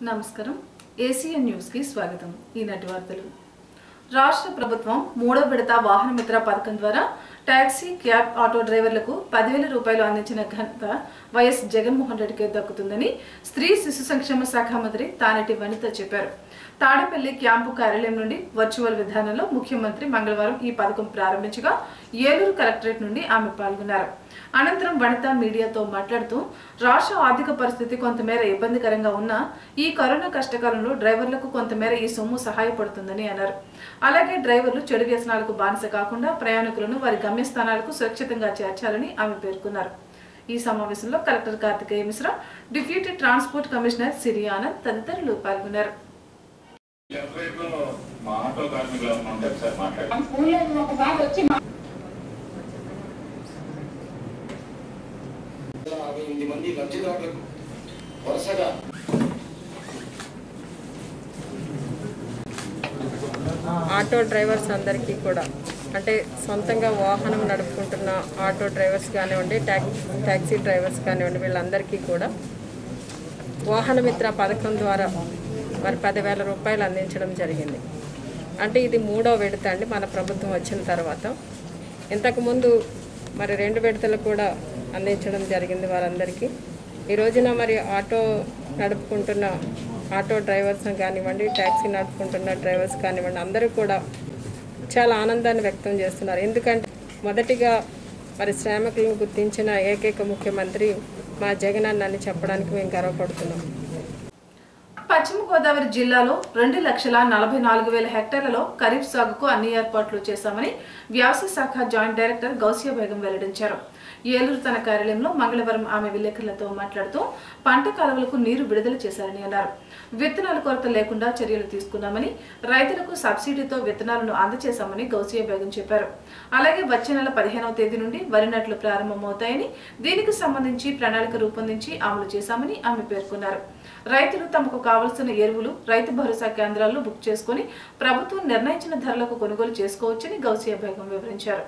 నమస్కారం ఏసీఎన్ న్యూస్కి స్వాగతం ఈనాటి వార్తలు రాష్ట్ర ప్రభుత్వం మూడో విడత వాహన మిత్ర పథకం ద్వారా టాక్సీ క్యాబ్ ఆటో డ్రైవర్లకు పదివేల రూపాయలు అందించిన ఘనత వైఎస్ జగన్మోహన్ రెడ్డికే దక్కుతుందని స్త్రీ శిశు సంక్షేమ శాఖ మంత్రి తానేటి వనిత చెప్పారు తాడేపల్లి క్యాంపు కార్యాలయం నుండి వర్చువల్ విధానంలో ముఖ్యమంత్రి మంగళవారం ఈ పథకం ప్రారంభించగా ఏలూరు కలెక్టరేట్ నుండి ఆమె పాల్గొన్నారు అనంతరం వనిత మీడియాతో మాట్లాడుతూ రాష్ట్ర ఆర్థిక పరిస్థితి కొంతమేర ఇబ్బందికరంగా ఉన్నా ఈ కరోనా కష్టకాలంలో డ్రైవర్లకు కొంతమేర ఈ సొమ్ము సహాయపడుతుందని అన్నారు అలాగే డ్రైవర్లు చెడు వ్యసనాలకు బానిస కాకుండా ప్రయాణికులను వారి గమ్యస్థానాలకు సురక్షితంగా చేర్చాలని ఆమె పేర్కొన్నారు ఈ సమావేశంలో collector Karthikeya Mishra deputy transport commissioner Siri Anand తదితరులు పాల్గొన్నారు లెఫ్ట్ లో మా ఆటో కార్మికులు ఎవరైనా ఉంటే ఒకసారి మాట్లాడండి స్కూల్లో ఒకసారి వచ్చి మా యాభై ఎనిమిది మంది లబ్ధిదారులకు వరుసగా ఆటో డ్రైవర్స్ అందరికీ కూడా అంటే సొంతంగా వాహనం నడుపుకుంటున్న ఆటో డ్రైవర్స్ కానివ్వండి ట్యాక్ ట్యాక్సీ డ్రైవర్స్ కానివ్వండి వీళ్ళందరికీ కూడా వాహన మిత్ర పథకం ద్వారా మరి పదివేల రూపాయలు అందించడం జరిగింది అంటే ఇది మూడో విడత అండి మన ప్రభుత్వం వచ్చిన తర్వాత ఇంతకుముందు మరి రెండు విడతలు కూడా అందించడం జరిగింది వారందరికీ ఈ రోజున మరి ఆటో నడుపుకుంటున్న ఆటో డ్రైవర్స్ కానివ్వండి ట్యాక్సీ నడుపుకుంటున్న డ్రైవర్స్ కానివ్వండి అందరూ కూడా చాలా ఆనందాన్ని వ్యక్తం చేస్తున్నారు ఎందుకంటే మొదటిగా మరి శ్రామికులను గుర్తించిన ఏకైక ముఖ్యమంత్రి మా జగన్ అన్న అని చెప్పడానికి మేము గర్వపడుతున్నాం పశ్చిమ గోదావరి జిల్లాలో రెండు లక్షల నలభై నాలుగు వేల హెక్టార్లలో ఖరీఫ్ సాగుకు అన్ని ఏర్పాట్లు చేశామని వ్యవసాయ శాఖ జాయింట్ డైరెక్టర్ గౌసియా బేగం వెల్లడించారు ఏలూరు తన కార్యాలయంలో మంగళవారం ఆమె విలేకరులతో మాట్లాడుతూ పంట కాలువలకు నీరు విడుదల చేశారని అన్నారు విత్తనాల కొరత లేకుండా చర్యలు తీసుకున్నామని రైతులకు సబ్సిడీతో విత్తనాలను అందజేశామని గౌసియా బేగం చెప్పారు అలాగే వచ్చే నెల పదిహేనవ తేదీ నుండి వరి నాట్లు ప్రారంభమవుతాయని దీనికి సంబంధించి ప్రణాళిక రూపొందించి అమలు చేశామని ఆమె పేర్కొన్నారు రైతులు తమకు కావలసిన ఎరువులు రైతు భరోసా కేంద్రాల్లో బుక్ చేసుకుని ప్రభుత్వం నిర్ణయించిన ధరలకు కొనుగోలు చేసుకోవచ్చని గౌసియా బేగం వివరించారు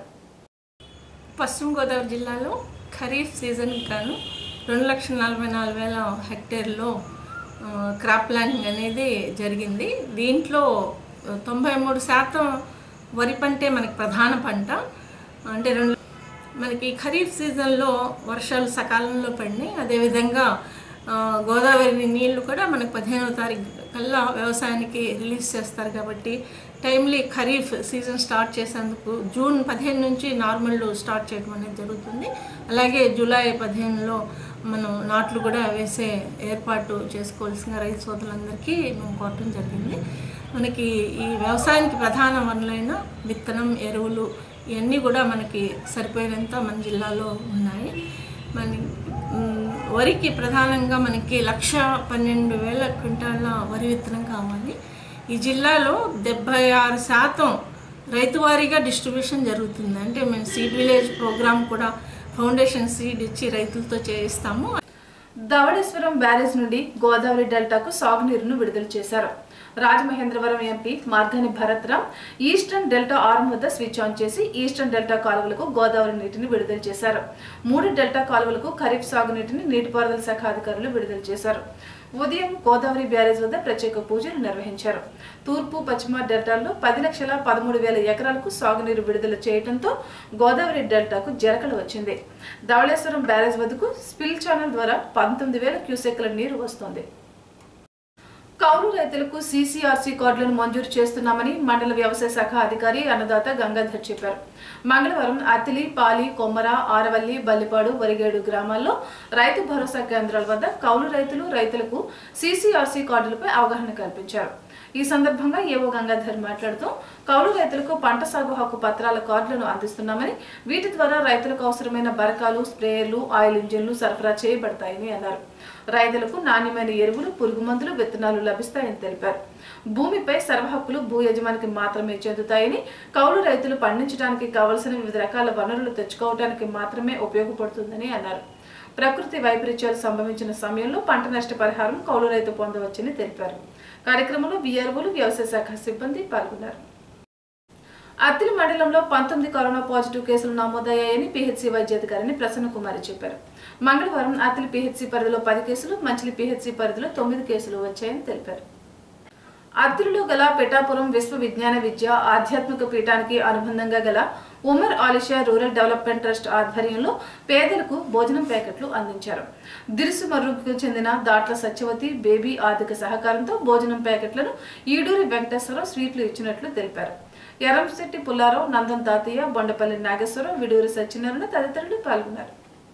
పశ్చిమ గోదావరి జిల్లాలో ఖరీఫ్ సీజన్ గాను రెండు లక్షల నలభై నాలుగు వేల హెక్టేర్లో ఆ, క్రాప్ ప్లానింగ్ అనేది జరిగింది దీంట్లో ఆ, తొంభై మూడు శాతం వరి పంటే మనకి ప్రధాన పంట అంటే రెండు మనకి ఖరీఫ్ సీజన్లో వర్షాలు సకాలంలో పడినాయి అదేవిధంగా ఆ, గోదావరి నీళ్లు కూడా మనకు పదిహేనవ తారీఖు కల్లా వ్యవసాయానికి రిలీజ్ చేస్తారు కాబట్టి టైమ్లీ ఖరీఫ్ సీజన్ స్టార్ట్ చేసేందుకు జూన్ పదిహేను నుంచి నార్మల్ స్టార్ట్ చేయడం అనేది జరుగుతుంది అలాగే జూలై పదిహేనులో మనం నాట్లు కూడా వేసే ఏర్పాటు చేసుకోవాల్సిన రైతు సోదరులందరికీ మేము కోరటం జరిగింది మనకి ఈ వ్యవసాయానికి ప్రధాన వనరులైన విత్తనం ఎరువులు ఇవన్నీ కూడా మనకి సరిపోయినంత మన జిల్లాలో ఉన్నాయి మన మ్, వరికి ప్రధానంగా మనకి లక్ష పన్నెండు వేల క్వింటాల వరి విత్తనం కావాలి ఈ జిల్లాలో డెబ్బై ఆరు శాతం రైతువారీగా డిస్ట్రిబ్యూషన్ జరుగుతుంది అంటే మేము సీడ్ విలేజ్ ప్రోగ్రామ్ కూడా ఫౌండేషన్ సీడ్ ఇచ్చి రైతులతో చేయిస్తాము ధవళేశ్వరం బ్యారేజ్ నుండి గోదావరి డెల్టాకు సాగునీరును విడుదల చేశారు Rajamahendravaram MP Margani Bharatram eastern delta arm వద్ద స్విచ్ ఆన్ చేసి ఈస్టర్న్ డెల్టా కాలువలకు గోదావరి నీటిని విడుదల చేశారు మూడు డెల్టా కాలువలకు ఖరీఫ్ సాగునీటిని నీటిపారుదల శాఖ అధికారులు విడుదల చేశారు ఉదయం గోదావరి బ్యారేజ్ వద్ద ప్రత్యేక పూజలు నిర్వహించారు తూర్పు పశ్చిమ డెల్టాల్లో పది లక్షల పదమూడు వేల ఎకరాలకు సాగునీరు విడుదల చేయడంతో గోదావరి డెల్టాకు జరకలు వచ్చింది ధవళేశ్వరం బ్యారేజ్ వద్దకు స్పిల్ ఛానల్ ద్వారా పంతొమ్మిది వేల క్యూసెక్ల నీరు వస్తోంది కౌలు రైతులకు సీసీఆర్సీ కార్డులను మంజూరు చేస్తున్నామని మండల వ్యవసాయ శాఖ అధికారి అన్నదాత గంగాధర్ చెప్పారు మంగళవారం అతిలి పాలి కొమ్మర ఆరవల్లి బల్లిపాడు వరిగేడు గ్రామాల్లో రైతు భరోసా కేంద్రాల వద్ద కౌలు రైతులు రైతులకు సీసీఆర్సీ కార్డులపై అవగాహన కల్పించారు ఈ సందర్భంగా ఏవో గంగాధర్ మాట్లాడుతూ కౌలు రైతులకు పంట సాగు హక్కు పత్రాల కార్డులను అందిస్తున్నామని వీటి ద్వారా రైతులకు అవసరమైన బరకాలు స్ప్రేయర్లు ఆయిల్ ఇంజిన్లు సరఫరా చేయబడతాయని అన్నారు రైతులకు నాణ్యమైన ఎరువులు పురుగు మందులు విత్తనాలు లభిస్తాయని తెలిపారు భూమిపై సర్వహక్కులు భూ యజమానికి మాత్రమే చెందుతాయని కౌలు రైతులు పండించడానికి కావలసిన వివిధ రకాల వనరులు తెచ్చుకోవడానికి మాత్రమే ఉపయోగపడుతుందని అన్నారు ప్రకృతి వైపరీత్యాలు సంభవించిన సమయంలో పంట నష్ట పరిహారం కౌలు రైతు పొందవచ్చని తెలిపారు కార్యక్రమంలో విఆర్ఓలు వ్యవసాయ శాఖ సిబ్బంది పాల్గొన్నారు అత్తిలి మండలంలో పంతొమ్మిది కరోనా పాజిటివ్ కేసులు నమోదయ్యాయని పిహెచ్సి వైద్యాధికారిని ప్రసన్న కుమారి చెప్పారు మంగళవారం అత్తిలి పిహెచ్సి పరిధిలో పది కేసులు మంచిలి పిహెచ్సి పరిధిలో తొమ్మిది కేసులు వచ్చాయని తెలిపారు అత్తిలిలో గల పిఠాపురం విశ్వ విజ్ఞాన విద్య ఆధ్యాత్మిక పీఠానికి అనుబంధంగా గల Umar Alisha rural development trust ఆధ్వర్యంలో పేదలకు భోజనం ప్యాకెట్లు అందించారు దిరుసుమర్రుకు చెందిన దాట్ల సత్యవతి బేబీ ఆర్థిక సహకారంతో భోజనం ప్యాకెట్లను ఈడూరి వెంకటేశ్వరరావు స్వీట్లు ఇచ్చినట్లు తెలిపారు ఎర్రంశెట్టి పుల్లారావు నందన్ తాతయ్య బొండపల్లి నాగేశ్వరరావు విడూరి సత్యనారాయణ తదితరులు పాల్గొన్నారు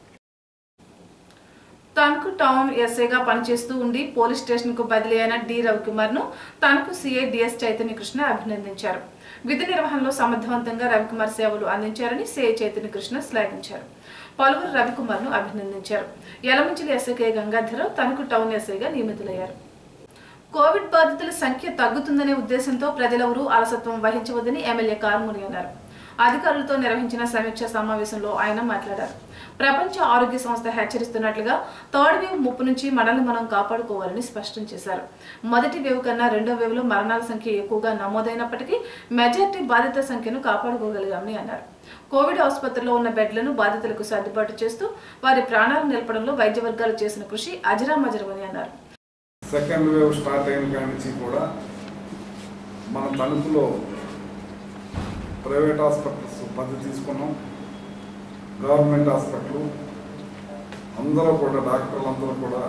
తణుకు టౌన్ ఎస్ఐగా పనిచేస్తూ ఉండి పోలీస్ స్టేషన్ కు బదిలీ అయిన డి రవికుమార్ ను తణుకు సిఐ డిఎస్ చైతన్య కృష్ణ అభినందించారు విధి నిర్వహణలో సమర్థవంతంగా రవికుమార్ సేవలు అందించారని సిఐ చైతన్య కృష్ణ శ్లాఘించారు పలువురు రవికుమార్ ను అభినందించారు యలమంచిలి ఎస్ఐకే గంగాధరరావు తణుకు టౌన్ ఎస్ఐగా నియమితులయ్యారు కోవిడ్ బాధితుల సంఖ్య తగ్గుతుందనే ఉద్దేశంతో ప్రజలెవరూ అలసత్వం వహించవద్దని ఎమ్మెల్యే కారుమూరి అన్నారు అధికారులతో నిర్వహించిన సమీక్ష సమావేశంలో ఆయన మాట్లాడారు ప్రపంచ ఆరోగ్య సంస్థ హెచ్చరిస్తున్నట్లుగా థర్డ్ వేవ్ ముప్పు నుంచి మనల్ని మనం కాపాడుకోవాలని స్పష్టం చేశారు మొదటి వేవ్ కన్నా రెండో వేవ్ లో మరణాల సంఖ్య ఎక్కువగా నమోదైనప్పటికీ మెజార్టీ బాధిత సంఖ్యను కాపాడుకోగలిగామని అన్నారు కోవిడ్ ఆసుపత్రిలో ఉన్న బెడ్లను బాధితులకు సర్దుబాటు చేస్తూ వారి ప్రాణాలు నిలపడంలో వైద్య వర్గాలు చేసిన కృషి అజరామజరమని అన్నారు సెకండ్ వేవ్ స్టార్ట్ అయిన కాడి నుంచి కూడా మన తణుకులో ప్రైవేట్ హాస్పిటల్స్ పది తీసుకున్నాం గవర్నమెంట్ హాస్పిటల్ అందరూ కూడా డాక్టర్లు అందరూ కూడా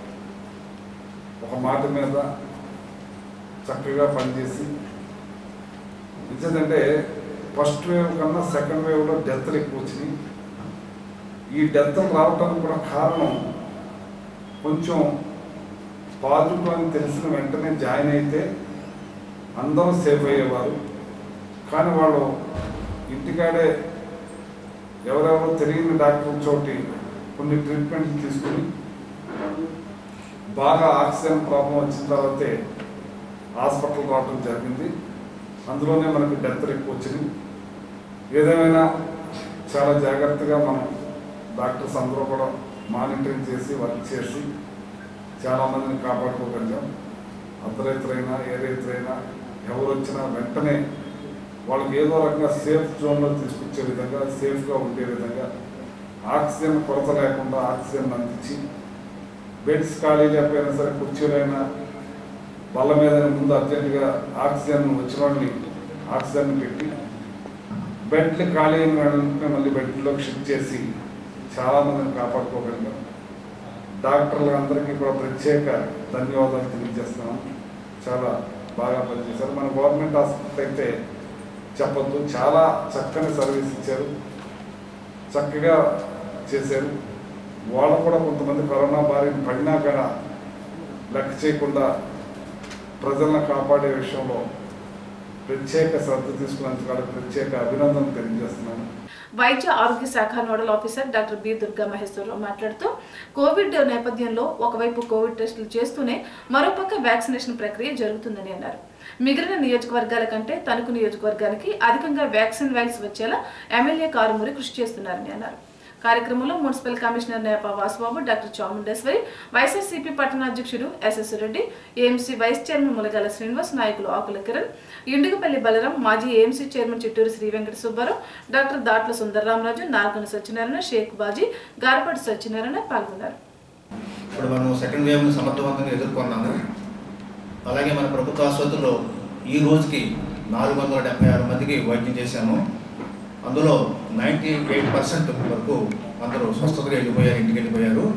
ఒక మాట మీద చక్కగా పనిచేసి ఎందుకంటే ఫస్ట్ వేవ్ కన్నా సెకండ్ వేవ్లో డెత్లు ఎక్కువ వచ్చినాయి ఈ డెత్లు రావటానికి కూడా కారణం కొంచెం పాజిటివ్ అని తెలిసిన వెంటనే జాయిన్ అయితే అందరూ సేఫ్ అయ్యేవారు కానీ వాళ్ళు ఇంటికాడే ఎవరెవరో తెలియని డాక్టర్ చోటి కొన్ని ట్రీట్మెంట్లు తీసుకుని బాగా ఆక్సిజన్ ప్రాబ్లం వచ్చిన తర్వాతే హాస్పిటల్ రావడం జరిగింది అందులోనే మనకి డెత్ ఎక్కువ వచ్చింది ఏదేమైనా చాలా జాగ్రత్తగా మనం డాక్టర్స్ అందరూ కూడా మానిటరింగ్ చేసి వర్క్ చేసి చాలా మందిని కాపాడుకోగలిగాం అర్ధరైతులైనా ఏ రైతులైనా ఎవరు వచ్చినా వెంటనే వాళ్ళకి ఏదో రకంగా సేఫ్ జోన్లో తీసుకొచ్చే విధంగా సేఫ్గా ఉండే విధంగా ఆక్సిజన్ కొరత లేకుండా ఆక్సిజన్ అందించి బెడ్స్ ఖాళీ లేకపోయినా సరే కుర్చీలైనా బల్ల మీద ముందు అర్జెంటుగా ఆక్సిజన్ వచ్చిన వాళ్ళని ఆక్సిజన్ పెట్టి బెడ్లు ఖాళీ అయిన వెంటనే మళ్ళీ బెడ్లోకి షిఫ్ట్ చేసి చాలా మందిని కాపాడుకోగలిగాం డాక్టర్లు అందరికీ కూడా ప్రత్యేక ధన్యవాదాలు తెలియజేస్తున్నాం చాలా బాగా పనిచేశారు మన గవర్నమెంట్ హాస్పిటల్ అయితే చెప్పొద్దు చాలా చక్కని సర్వీస్ ఇచ్చారు చక్కగా చేశారు వాళ్ళు కూడా కొంతమంది కరోనా బారిన పడినా కూడా లెక్క చేయకుండా ప్రజలను కాపాడే విషయంలో ప్రత్యేక శ్రద్ధ తీసుకున్నందుకు వాళ్ళకి ప్రత్యేక అభినందనలు తెలియజేస్తున్నాను వైద్య ఆరోగ్య శాఖ nodal officer doctor B Durga Maheswararao మాట్లాడుతూ కోవిడ్ నేపథ్యంలో ఒకవైపు కోవిడ్ టెస్టులు చేస్తూనే మరోపక్క వ్యాక్సినేషన్ ప్రక్రియ జరుగుతుందని అన్నారు మిగిలిన నియోజకవర్గాల కంటే తణుకు నియోజకవర్గానికి అధికంగా వ్యాక్సిన్ వైల్స్ వచ్చేలా ఎమ్మెల్యే కారుమూరి కృషి చేస్తున్నారని అన్నారు కార్యక్రమంలో మున్సిపల్ కమిషనర్ నేప వాసుబాబు డాక్టర్ చాముండేశ్వరి వైఎస్ఆర్సీపీ పట్టణ అధ్యక్షుడు SS Reddy AMC vice chairman Mulagala Srinivas నాయకులు ఆకుల కిరణ్ ఇండుగుపల్లి బలరాం మాజీ AMC chairman Chitturu Sri Venkata Subbarao doctor Datla Sundararamaraju Nargana Satyanarayana Sheikh Baji Garapati Satyanarayana పాల్గొన్నారు ఇప్పుడు మనం సెకండ్ వేవ్ని సమర్థవంతంగా ఎదుర్కొన్నాము అలాగే మన ప్రభుత్వ ఆసుపత్రిలో ఈ రోజుకి నాలుగు వందల డెబ్బై ఆరు మందికి వైద్యం చేశాము అందులో నైంటీ ఎయిట్ పర్సెంట్ వరకు అందరూ స్వస్థతగా వెళ్ళిపోయారు ఇంటికి వెళ్ళిపోయారు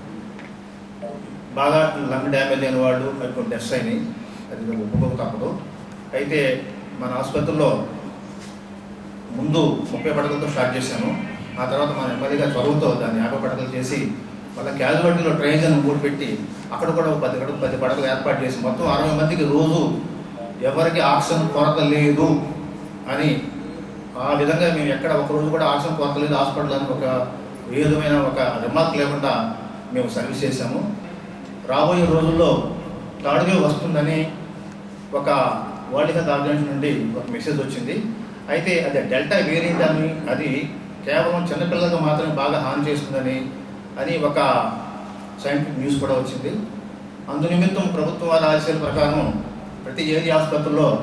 బాగా లంగ్ డ్యామేజ్ అయిన వాళ్ళు కొన్ని టెస్ట్ అయినాయి అది ఒప్పుకోక తప్పదు అయితే మన ఆసుపత్రిలో ముందు ముప్పై పడకలతో స్టార్ట్ చేశాను ఆ తర్వాత మన నెమ్మదిగా చొరవతో దాన్ని యాభై పడకలు చేసి మళ్ళీ క్యాజువాలిటీలో ట్రైజన్ మూడు పెట్టి అక్కడ కూడా ఒక పది గడప పది పడకలు ఏర్పాటు చేసి మొత్తం అరవై మందికి రోజు ఎవరికి ఆక్సిజన్ కొరత లేదు అని ఆ విధంగా మేము ఎక్కడ ఒక రోజు కూడా ఆక్సిజన్ కొరత లేదు హాస్పిటల్ అని ఒక ఏ విధమైన ఒక రిమార్క్ లేకుండా మేము సర్వీస్ చేశాము రాబోయే రోజుల్లో థర్డ్ వేవ్ వస్తుందని ఒక వరల్డ్ హెల్త్ ఆర్గనైజేషన్ నుండి ఒక మెసేజ్ వచ్చింది అయితే అది డెల్టా వేరియంట్ అని అది కేవలం చిన్నపిల్లలకు మాత్రమే బాగా హాని చేస్తుందని అని ఒక సైంటిఫిక్ న్యూస్ కూడా వచ్చింది అందు నిమిత్తం ప్రభుత్వం వారి ఆదేశాల ప్రకారం ప్రతి ఏరియా ఆసుపత్రిలో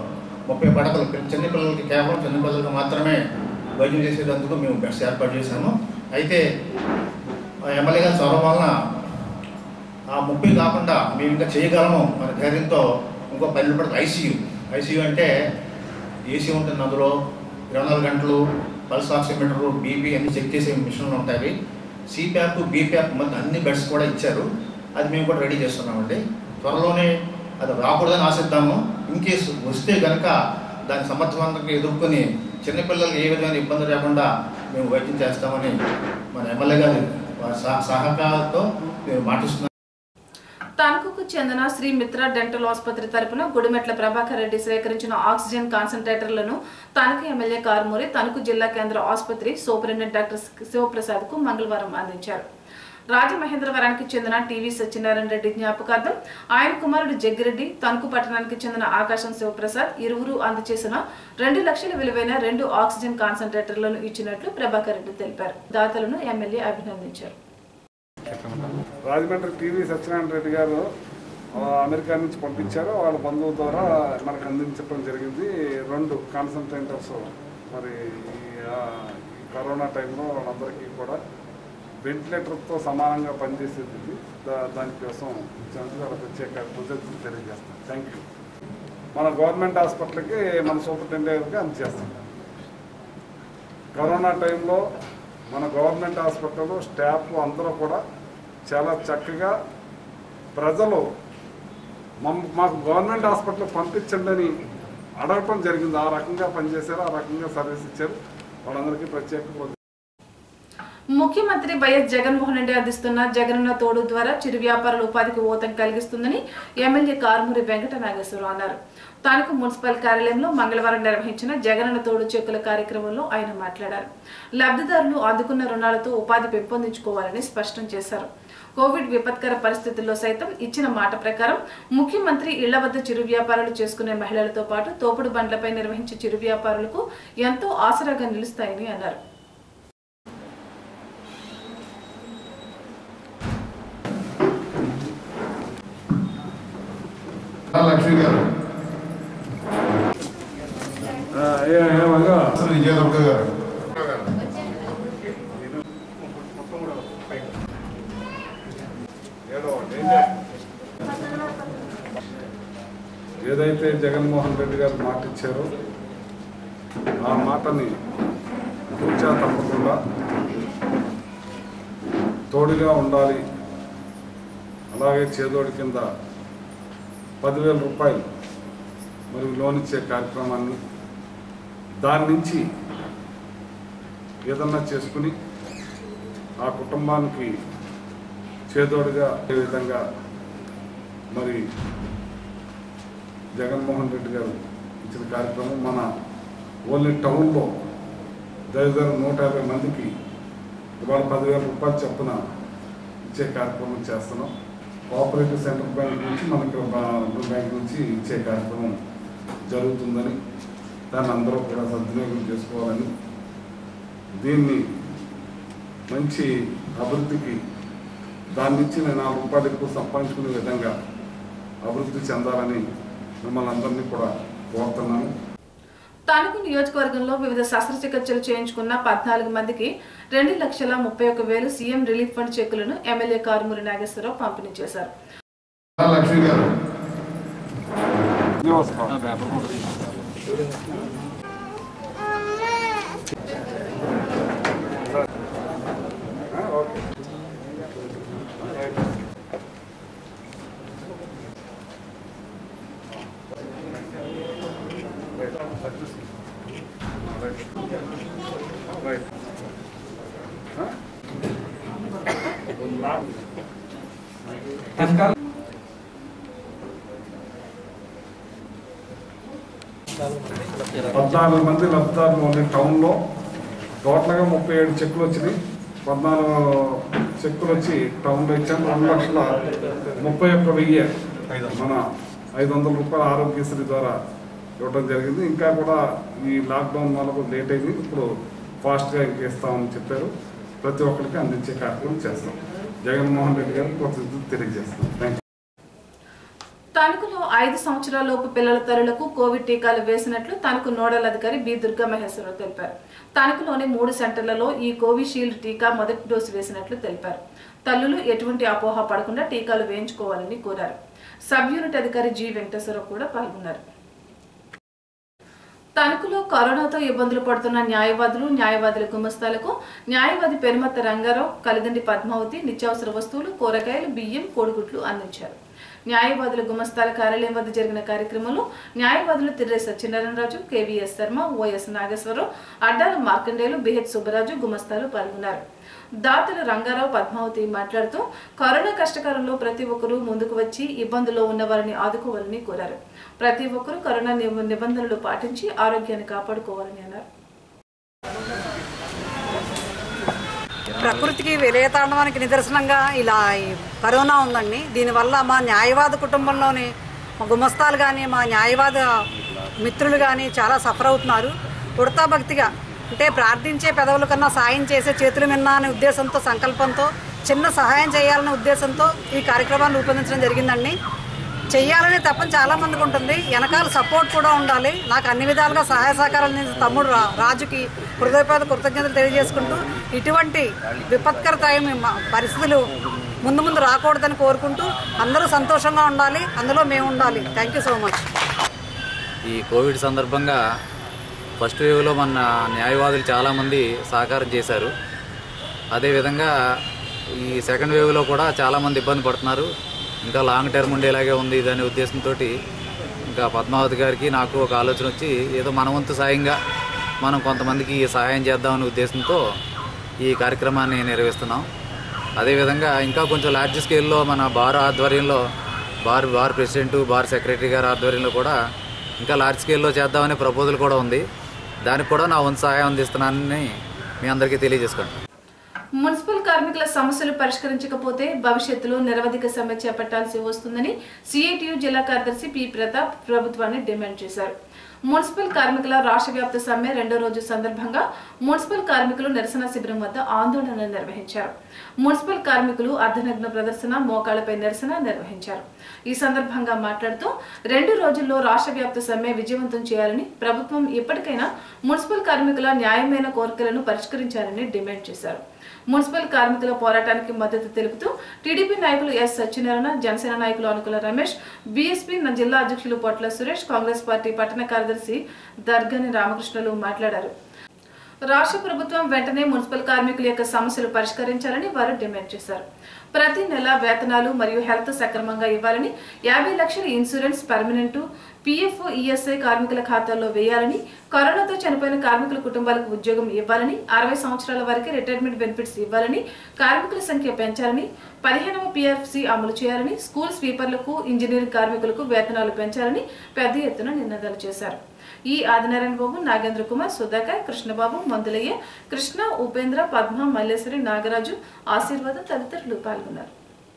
ముప్పై పడకలు చిన్నపిల్లలకి కేవలం చిన్నపిల్లలకి మాత్రమే వైద్యం చేసేటందుకు మేము బెడ్స్ ఏర్పాటు చేశాము అయితే ఎమ్మెల్యే గారి చొరవ వలన ఆ ముప్పై కాకుండా మేము ఇంకా చేయగలము మన ధైర్యంతో ఇంకో పన్నెండు పడక ఐసీయూ ఐసీయూ అంటే ఏసీ ఉంటుంది అందులో ఇరవై నాలుగు గంటలు పల్స్ ఆక్సిమీటరు బీపీ అన్ని చెక్ చేసే మిషన్లు ఉంటాయి సిప్యాప్ బీప్యాప్ మొత్తం అన్ని బెడ్స్ కూడా ఇచ్చారు అది మేము కూడా రెడీ చేస్తున్నామండి త్వరలోనే అది రాకూడదని ఆశిద్దాము ఇన్ కేసు వస్తే కనుక దాని సమర్థవంతంగా ఎదుర్కొని చిన్నపిల్లలకి ఏ విధమైన ఇబ్బంది లేకుండా మేము వైద్యం చేస్తామని మన ఎమ్మెల్యే గారి వారి సహ- సహకారంతో మేము మాటిస్తున్నాం తణుకుకు చెందిన శ్రీ మిత్ర డెంటల్ ఆసుపత్రి తరపున గుడిమెట్ల ప్రభాకర్ రెడ్డి స్వీకరించిన ఆక్సిజన్ కాన్సన్ట్రేటర్లను తణుకు ఎమ్మెల్యే కారుమూరి తణుకు జిల్లా కేంద్ర ఆసుపత్రి సూపరింటెండెంట్ డాక్టర్ శివప్రసాద్ కు మంగళవారం అందించారు రాజమహేంద్రవరానికి చెందిన టీవీ సత్యనారాయణ రెడ్డి జ్ఞాపకార్థం ఆయన కుమారుడు జగ్గిరెడ్డి తణుకు పట్టణానికి చెందిన ఆకాశం శివప్రసాద్ ఇరువురు అందజేసిన రెండు లక్షల విలువైన రెండు ఆక్సిజన్ కాన్సన్ట్రేటర్లను ఇచ్చినట్లు ప్రభాకర్ రెడ్డి తెలిపారు దాతలను ఎమ్మెల్యే అభినందించారు రాజమండ్రి టీవీ సత్యనారాయణ రెడ్డి గారు ఆ, అమెరికా నుంచి పంపించారు వాళ్ళ బంధువు ద్వారా మనకు అందించడం జరిగింది రెండు కాన్సన్ట్రేటర్స్ మరి ఈ, ఆ, ఈ కరోనా టైంలో వాళ్ళందరికీ కూడా వెంటిలేటర్తో సమానంగా పనిచేసేది ఇది దా- దానికోసం ఇచ్చినందుకు వాళ్ళ ప్రత్యేక కృతజ్ఞతలు తెలియజేస్తాం థ్యాంక్ యూ మన గవర్నమెంట్ హాస్పిటల్కి మన సూపరింటెండెంట్కి అందజేస్తాం కరోనా టైంలో మన గవర్నమెంట్ హాస్పిటల్లో స్టాఫ్ అందరూ కూడా చాలా చక్కగా ప్రజలు మమ్ మాకు గవర్నమెంట్ హాస్పిటల్ పంపించండి అని అడగటం జరిగింది ఆ రకంగా పనిచేశారు ఆ రకంగా సర్వీస్ ఇచ్చారు వాళ్ళందరికీ ప్రత్యేక కృతజ్ఞతలు. ముఖ్యమంత్రి వైఎస్ జగన్మోహన్ రెడ్డి అందిస్తున్న జగనన్న తోడు ద్వారా చిరు వ్యాపారుల ఉపాధికి ఊతం కలిగిస్తుందని ఎమ్మెల్యే కారుమూరి వెంకట నాగేశ్వరరావు అన్నారు తాలూకు మున్సిపల్ కార్యాలయంలో మంగళవారం నిర్వహించిన జగనన్న తోడు చెక్కుల కార్యక్రమంలో ఆయన మాట్లాడారు లబ్ధిదారులు అందుకున్న రుణాలతో ఉపాధి పెంపొందించుకోవాలని స్పష్టం చేశారు కోవిడ్ విపత్కర పరిస్థితుల్లో సైతం ఇచ్చిన మాట ప్రకారం ముఖ్యమంత్రి ఇళ్ల వద్ద చిరు వ్యాపారాలు చేసుకునే మహిళలతో పాటు తోపుడు బండ్లపై నిర్వహించే చిరు వ్యాపారులకు ఎంతో ఆసరాగా నిలుస్తాయని అన్నారు లక్ష్మి గారు ఆ, ఏ- ఏమనగా అసలు విజయదుర్గ గారు ఏడో ఒకటి. ఏం చేయాలి? ఏదైతే జగన్మోహన్ రెడ్డి గారు మాట ఇచ్చారో ఆ మాటని కూర్చా తప్పకుండా తోడుగా ఉండాలి అలాగే చేదోడి కింద పదివేల రూపాయలు మరి లోన్ ఇచ్చే కార్యక్రమాన్ని దాని నుంచి ఏదన్నా చేసుకుని ఆ కుటుంబానికి చేదోడుగా ఏ విధంగా మరి జగన్మోహన్ రెడ్డి గారు ఇచ్చిన కార్యక్రమం మన ఓన్లీ టౌన్లో దగ్గర నూట యాభై మందికి ఇవాళ పదివేల రూపాయలు చొప్పున ఇచ్చే కార్యక్రమం చేస్తున్నాం కోఆపరేటివ్ సెంట్రల్ బ్యాంక్ నుంచి మనకి బ్లూ బ్యాంక్ నుంచి ఇచ్చే కార్యక్రమం జరుగుతుందని దాన్ని అందరూ కూడా సద్వినియోగం చేసుకోవాలని దీన్ని మంచి అభివృద్ధికి దాని నుంచి నేను నాలుగు రూపాయలు ఎక్కువ సంపాదించుకునే విధంగా అభివృద్ధి చెందాలని మిమ్మల్ని అందరినీ కూడా కోరుతున్నాను తాలూకు నియోజకవర్గంలో వివిధ శస్త్రచికిత్సలు చేయించుకున్న పద్నాలుగు మందికి రెండు లక్షల ముప్పై ఒక వేలు సీఎం రిలీఫ్ ఫండ్ చెక్కులను ఎమ్మెల్యే కారుమూరి నాగేశ్వరరావు పంపిణీ చేశారు లక్ష్మి గారు ఓకే రైట్ పద్నాలుగు మంది లబ్ధిదారులు ఉన్న టౌన్లో టోటల్గా ముప్పై ఏడు చెక్కులు వచ్చినాయి పద్నాలుగు చెక్కులు వచ్చి టౌన్లో ఇచ్చాను రెండు లక్షల ముప్పై ఒక్క వెయ్యి మన ఐదు వందల రూపాయల ఆరోగ్యశ్రీ ద్వారా ఇవ్వడం జరిగింది ఇంకా కూడా ఈ లాక్డౌన్ వల్ల లేట్ అయింది ఇప్పుడు ఫాస్ట్గా ఇంకా ఇస్తామని చెప్పారు ప్రతి ఒక్కరికి అందించే కార్యక్రమం చేస్తాం జగన్మోహన్ రెడ్డి గారికి కృతజ్ఞతలు తెలియజేస్తాం థ్యాంక్ యూ తణుకులో ఐదు సంవత్సరాలలోపు పిల్లల తల్లులకు కోవిడ్ టీకాలు వేసినట్లు తణుకు నోడల్ అధికారి బి దుర్గా మహేశ్వరరావు తెలిపారు తణుకులోని మూడు సెంటర్లలో ఈ కోవిషీల్డ్ టీకా మొదటి డోసు వేసినట్లు తెలిపారు తల్లులు ఎటువంటి అపోహ పడకుండా టీకాలు వేయించుకోవాలని కోరారు సబ్ యూనిట్ అధికారి జి వెంకటేశ్వరరావు కూడా పాల్గొన్నారు తణుకులో కరోనాతో ఇబ్బందులు పడుతున్న న్యాయవాదులు న్యాయవాదుల గుమస్తాలకు న్యాయవాది పెనుమత్త రంగారావు కలిదండి పద్మావతి నిత్యావసర వస్తువులు కూరగాయలు బియ్యం కోడిగుడ్లు అందించారు న్యాయవాదుల గుమస్తాల కార్యాలయం వద్ద జరిగిన కార్యక్రమంలో న్యాయవాదులు Tirre Satyanarayanaraju KVS Sarma OS Nageswararao Addala Markandeyulu BH Subbaraju గుమస్తాలు పాల్గొన్నారు దాతల రంగారావు పద్మావతి మాట్లాడుతూ కరోనా కష్టకాలంలో ప్రతి ఒక్కరూ ముందుకు వచ్చి ఇబ్బందుల్లో ఉన్న వారిని ఆదుకోవాలని కోరారు ప్రతి ఒక్కరూ కరోనా నిబ- నిబంధనలు పాటించి ఆరోగ్యాన్ని కాపాడుకోవాలని అన్నారు ప్రకృతికి విలయతాండవానికి నిదర్శనంగా ఇలా ఈ కరోనా ఉందండి దీనివల్ల మా న్యాయవాద కుటుంబంలోని మా గుమస్తాలు కానీ మా న్యాయవాద మిత్రులు కానీ చాలా సఫర్ అవుతున్నారు ఉడతా భక్తిగా అంటే ప్రార్థించే పెదవుల కన్నా సాయం చేసే చేతులు మిన్నా అనే ఉద్దేశంతో సంకల్పంతో చిన్న సహాయం చేయాలనే ఉద్దేశంతో ఈ కార్యక్రమాన్ని రూపొందించడం జరిగిందండి చెయ్యాలనే తప్పని చాలా మందికి ఉంటుంది వెనకాల సపోర్ట్ కూడా ఉండాలి నాకు అన్ని విధాలుగా సహాయ సహకారాలు అందించిన తమ్ముడు రా- రాజుకి హృదయపేద కృతజ్ఞతలు తెలియజేసుకుంటూ ఇటువంటి విపత్కర టైం మ- పరిస్థితులు ముందు ముందు రాకూడదని కోరుకుంటూ అందరూ సంతోషంగా ఉండాలి అందులో మేము ఉండాలి థ్యాంక్ యూ సో మచ్ ఈ కోవిడ్ సందర్భంగా ఫస్ట్ వేవ్లో మన న్యాయవాదులు చాలామంది సహకారం చేశారు అదేవిధంగా ఈ సెకండ్ వేవ్లో కూడా చాలామంది ఇబ్బంది పడుతున్నారు ఇంకా లాంగ్ టర్మ్ ఉండేలాగే ఉంది ఇదనే ఉద్దేశంతో ఇంకా పద్మావతి గారికి నాకు ఒక ఆలోచన వచ్చి ఏదో మన వంతు సాయంగా మనం కొంతమందికి సహాయం చేద్దామనే ఉద్దేశంతో ఈ కార్యక్రమాన్ని నిర్వహిస్తున్నాం అదేవిధంగా ఇంకా కొంచెం లార్జ్ స్కేల్లో మన బార్ ఆధ్వర్యంలో bar bar president bar secretary గారి ఆధ్వర్యంలో కూడా ఇంకా లార్జ్ స్కేల్లో చేద్దామనే ప్రపోజల్ కూడా ఉంది దానికి కూడా నా వంతు సహాయం అందిస్తున్నానని మీ అందరికీ తెలియజేసుకుంటాను మున్సిపల్ కార్మికుల సమస్యలు పరిష్కరించకపోతే భవిష్యత్తులో నిరవధిక సమ్మె చేపట్టాల్సి వస్తుందని సిఐటియు జిల్లా కార్యదర్శి పి ప్రతాప్ ప్రభుత్వాన్ని డిమాండ్ చేశారు మున్సిపల్ కార్మికుల రాష్ట్ర వ్యాప్త సమ్మె రెండో రోజు సందర్భంగా మున్సిపల్ కార్మికులు నిరసన శిబిరం వద్ద ఆందోళన నిర్వహించారు మున్సిపల్ కార్మికులు అర్ధనగ్న ప్రదర్శన మోకాళ్లపై నిరసన నిర్వహించారు ఈ సందర్భంగా మాట్లాడుతూ రెండు రోజుల్లో రాష్ట్ర వ్యాప్త సమ్మె విజయవంతం చేయాలని ప్రభుత్వం ఇప్పటికైనా మున్సిపల్ కార్మికుల న్యాయమైన కోరికలను పరిష్కరించాలని డిమాండ్ చేశారు మున్సిపల్ కార్మికుల పోరాటానికి మద్దతు తెలుపుతూ టీడీపీ నాయకులు ఎస్ సత్యనారాయణ జనసేన నాయకులు అనుకుల రమేష్ బీఎస్పీ జిల్లా అధ్యక్షులు పొట్ల సురేష్ కాంగ్రెస్ పార్టీ పట్టణ కార్యదర్శి దర్గని రామకృష్ణలు మాట్లాడారు రాష్ట్ర ప్రభుత్వం వెంటనే మున్సిపల్ కార్మికుల యొక్క సమస్యలు పరిష్కరించాలని వారు డిమాండ్ చేశారు ప్రతి నెల వేతనాలు మరియు హెల్త్ సక్రమంగా ఇవ్వాలని యాభై లక్షల ఇన్సూరెన్స్ పర్మనెంట్ పీఎఫ్ ఈఎస్ఐ కార్మికుల ఖాతాల్లో వేయాలని కరోనాతో చనిపోయిన కార్మికుల కుటుంబాలకు ఉద్యోగం ఇవ్వాలని అరవై సంవత్సరాల వరకు రిటైర్మెంట్ బెనిఫిట్స్ ఇవ్వాలని కార్మికుల సంఖ్య పెంచాలని పదిహేనవ పీఎఫ్సీ అమలు చేయాలని స్కూల్ స్వీపర్లకు ఇంజనీరింగ్ కార్మికులకు వేతనాలు పెంచాలని పెద్ద ఎత్తున నినాదాలు చేశారు ఈ ఆదినారాయణ బాబు నాగేంద్ర కుమార్ సుధాకర్ కృష్ణబాబు మందులయ్య కృష్ణ ఉపేంద్ర పద్మ మల్లేశ్వరి నాగరాజు ఆశీర్వాద తదితరులు పాల్గొన్నారు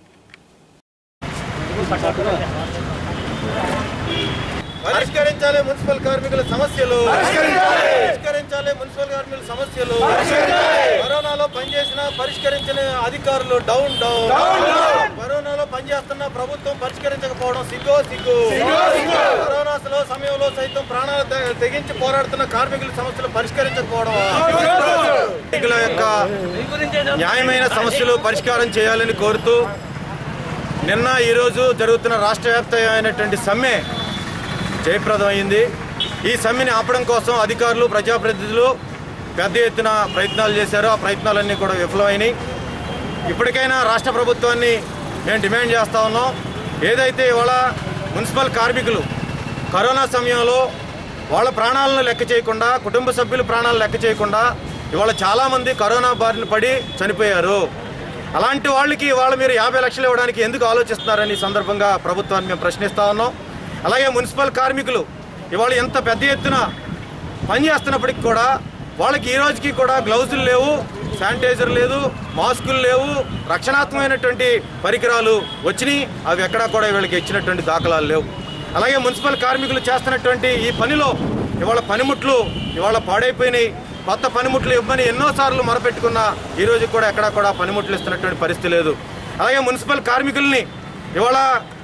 పరిష్కరించాలి మున్సిపల్ కార్మికుల సమస్యలు పరిష్కరించాలి మున్సిపల్ కార్మికుల సమస్యలు కరోనాలో పనిచేసిన పరిష్కరించిన అధికారులు డౌన్ డౌన్ కరోనాలో పనిచేస్తున్న ప్రభుత్వం పరిష్కరించకపోవడం సిగ్గో సిగ్గు కరోనాలో సమయంలో సైతం ప్రాణాలు తె- తెగించి పోరాడుతున్న కార్మికుల సమస్యలు పరిష్కరించకపోవడం కార్మికుల యొక్క న్యాయమైన సమస్యలు పరిష్కారం చేయాలని కోరుతూ నిన్న ఈరోజు జరుగుతున్న రాష్ట్ర వ్యాప్తమైనటువంటి సమ్మె జయప్రదమైంది ఈ సమ్మెని ఆపడం కోసం అధికారులు ప్రజాప్రతినిధులు పెద్ద ఎత్తున ప్రయత్నాలు చేశారు ఆ ప్రయత్నాలన్నీ కూడా విఫలమైనాయి ఇప్పటికైనా రాష్ట్ర ప్రభుత్వాన్ని మేము డిమాండ్ చేస్తా ఉన్నాం ఏదైతే ఇవాళ మున్సిపల్ కార్మికులు కరోనా సమయంలో వాళ్ళ ప్రాణాలను లెక్క చేయకుండా కుటుంబ సభ్యుల ప్రాణాలను లెక్క చేయకుండా ఇవాళ చాలామంది కరోనా బారిన పడి చనిపోయారు అలాంటి వాళ్ళకి ఇవాళ మీరు యాభై లక్షలు ఇవ్వడానికి ఎందుకు ఆలోచిస్తున్నారని ఈ సందర్భంగా ప్రభుత్వాన్ని మేము ప్రశ్నిస్తా ఉన్నాం అలాగే మున్సిపల్ కార్మికులు ఇవాళ ఎంత పెద్ద ఎత్తున పనిచేస్తున్నప్పటికి కూడా వాళ్ళకి ఈ రోజుకి కూడా గ్లౌజులు లేవు శానిటైజర్ లేదు మాస్కులు లేవు రక్షణాత్మకమైనటువంటి పరికరాలు వచ్చినాయి అవి ఎక్కడా కూడా వీళ్ళకి ఇచ్చినటువంటి దాఖలాలు లేవు అలాగే మున్సిపల్ కార్మికులు చేస్తున్నటువంటి ఈ పనిలో ఇవాళ పనిముట్లు ఇవాళ పాడైపోయినాయి కొత్త పనిముట్లు ఇవ్వని ఎన్నోసార్లు మొరపెట్టుకున్నా ఈ రోజు కూడా ఎక్కడా కూడా పనిముట్లు ఇస్తున్నటువంటి పరిస్థితి లేదు అలాగే మున్సిపల్ కార్మికుల్ని ఇవాళ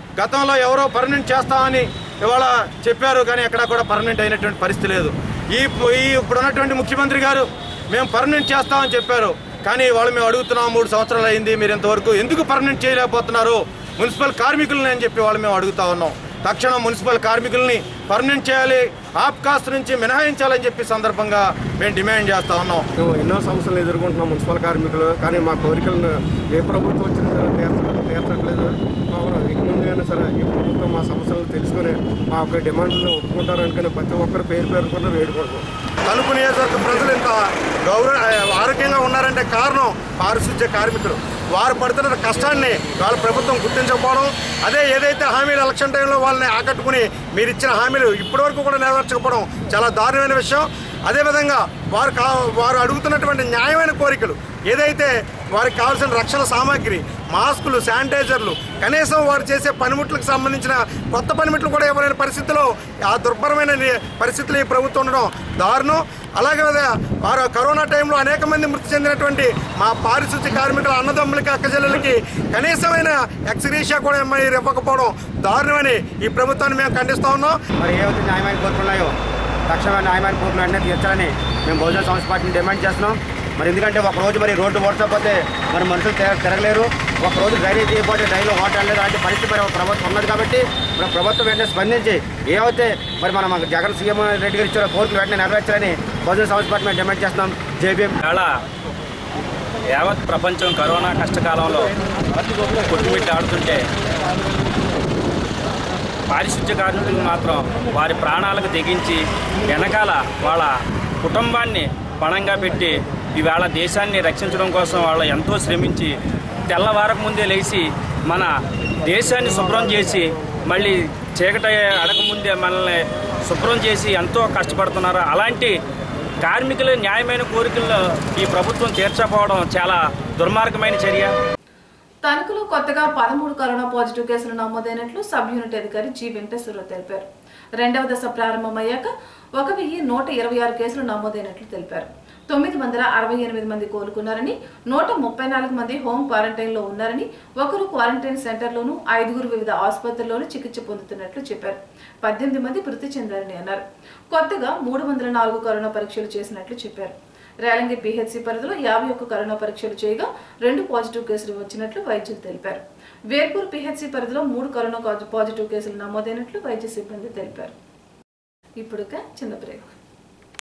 గతంలో ఎవరో పర్మనెంట్ చేస్తామని ఇవాళ చెప్పారు కానీ ఎక్కడా కూడా పర్మనెంట్ అయినటువంటి పరిస్థితి లేదు ఈ ఈ ఇప్పుడు ఉన్నటువంటి ముఖ్యమంత్రి గారు మేము పర్మనెంట్ చేస్తామని చెప్పారు కానీ వాళ్ళు మేము అడుగుతున్నాం మూడు సంవత్సరాలు అయింది మీరు ఇంతవరకు ఎందుకు పర్మనెంట్ చేయలేకపోతున్నారు మున్సిపల్ కార్మికులని అని చెప్పి వాళ్ళు మేము అడుగుతా ఉన్నాం తక్షణం మున్సిపల్ కార్మికుల్ని పర్మనెంట్ చేయాలి ఆప్ కాస్ట్ నుంచి మినహాయించాలని చెప్పి సందర్భంగా మేము డిమాండ్ చేస్తా ఉన్నాం మేము ఎన్నో సమస్యలు ఎదుర్కొంటున్నాం మున్సిపల్ కార్మికులు కానీ మా కోరికలను ఏ ప్రభుత్వం వచ్చినా సరే తీర్చ తీర్చట్లేదు కావున ఇక ముందుగానే సరే ఈ ప్రభుత్వం మా సమస్యలను తెలుసుకొని మా యొక్క డిమాండ్లను ఒప్పుకుంటారనుకుని ప్రతి ఒక్కరు పేరు పేరు కూడా వేడుకుంటున్నాం తణుకు నియోజకవర్గ ప్రజలు ఇంత గౌరవ ఆరోగ్యంగా ఉన్నారంటే కారణం పారిశుద్ధ్య కార్మికులు వారు పడుతున్న కష్టాన్ని వాళ్ళ ప్రభుత్వం గుర్తించకపోవడం అదే ఏదైతే హామీలు ఎలక్షన్ టైంలో వాళ్ళని ఆకట్టుకుని మీరు ఇచ్చిన హామీలు ఇప్పటివరకు కూడా నెరవేర్చకపోవడం చాలా దారుణమైన విషయం అదేవిధంగా వారు కా వారు అడుగుతున్నటువంటి న్యాయమైన కోరికలు ఏదైతే వారికి కావాల్సిన రక్షణ సామాగ్రి మాస్కులు శానిటైజర్లు కనీసం వారు చేసే పనిముట్లకు సంబంధించిన కొత్త పనిముట్లు కూడా ఇవ్వలేని పరిస్థితిలో ఆ దుర్భరమైన ని- పరిస్థితులు ఈ ప్రభుత్వం ఉండడం దారుణం అలాగే వారు కరోనా టైంలో అనేక మంది మృతి చెందినటువంటి మా పారిశుద్ధ్య కార్మికుల అన్నదమ్ములకి అక్కచెల్లెలకి కనీసమైన ఎక్స్గ్రేషియా కూడా మీరు ఇవ్వకపోవడం దారుణమని ఈ ప్రభుత్వాన్ని మేము ఖండిస్తా ఉన్నాం మరి ఏవైతే న్యాయమైన కోరికలు ఉన్నాయో తక్షణమే న్యాయమైన కోరికలు వెంటనే తీర్చాలని మేము బహుజన సమాజ్ పార్టీని డిమాండ్ చేస్తున్నాం మరి ఎందుకంటే ఒక రోజు మరి రోడ్డు ఓడకపోతే మరి మనుషులు తిరగ తిరగలేరు ఒక రోజు డ్రైనేజ్ చేయకపోతే డ్రైలో వాటర్ లేదు అలాంటి పరిస్థితి మరి ప్రభుత్వం ఉన్నది కాబట్టి మరి ప్రభుత్వం వెంటనే స్పందించి ఏవైతే మరి మన మన జగన్ సీఎం రెడ్డి గారు ఇచ్చారో కోరికలు వెంటనే నెరవేర్చాలని బహుజన సమాజ్ పార్టీ మేము డిమాండ్ చేస్తున్నాం జేబీఎం ఇవాళ యావత్ ప్రపంచం కరోనా కష్టకాలంలో కొట్టుమిట్టి ఆడుతుంటే పారిశుద్ధ్య కార్మికులు మాత్రం వారి ప్రాణాలకు తెగించి వెనకాల వాళ్ళ కుటుంబాన్ని పణంగా పెట్టి ఈవేళ దేశాన్ని రక్షించడం కోసం వాళ్ళు ఎంతో శ్రమించి తెల్లవారకు ముందే లేచి మన దేశాన్ని శుభ్రం చేసి మళ్ళీ చీకటి అడగముందే మనల్ని శుభ్రం చేసి ఎంతో కష్టపడుతున్నారు అలాంటి కార్మికుల న్యాయమైన కోరికల్లో ఈ ప్రభుత్వం తీర్చకపోవడం చాలా దుర్మార్గమైన చర్య తణుకులో కొత్తగా పదమూడు కరోనా పాజిటివ్ కేసులు నమోదైనట్లు సబ్ యూనిట్ అధికారి జి వెంకటేశ్వరరావు తెలిపారు రెండవ దశ ప్రారంభమయ్యాక ఒక వెయ్యి నూట ఇరవై ఆరు కేసులు నమోదైనట్లు తెలిపారు తొమ్మిది వందల అరవై ఎనిమిది మంది కోలుకున్నారని నూట ముప్పై నాలుగు మంది హోం క్వారంటైన్ లో ఉన్నారని ఒకరు క్వారంటైన్ సెంటర్లోను ఐదుగురు వివిధ ఆసుపత్రుల్లోనూ చికిత్స పొందుతున్నట్లు చెప్పారు పద్దెనిమిది మంది మృతి చెందారని అన్నారు కొత్తగా మూడు వందల నాలుగు కరోనా పరీక్షలు చేసినట్లు చెప్పారు రేలంగి పిహెచ్సి పరిధిలో యాభై ఒక్క కరోనా పరీక్షలు చేయగా రెండు పాజిటివ్ కేసులు వచ్చినట్లు వైద్యులు తెలిపారు వేర్పూర్ పిహెచ్సి పరిధిలో మూడు కరోనా పాజిటివ్ కేసులు నమోదైనట్లు వైద్య సిబ్బంది తెలిపారు ఇప్పుడు చిన్న బ్రేక్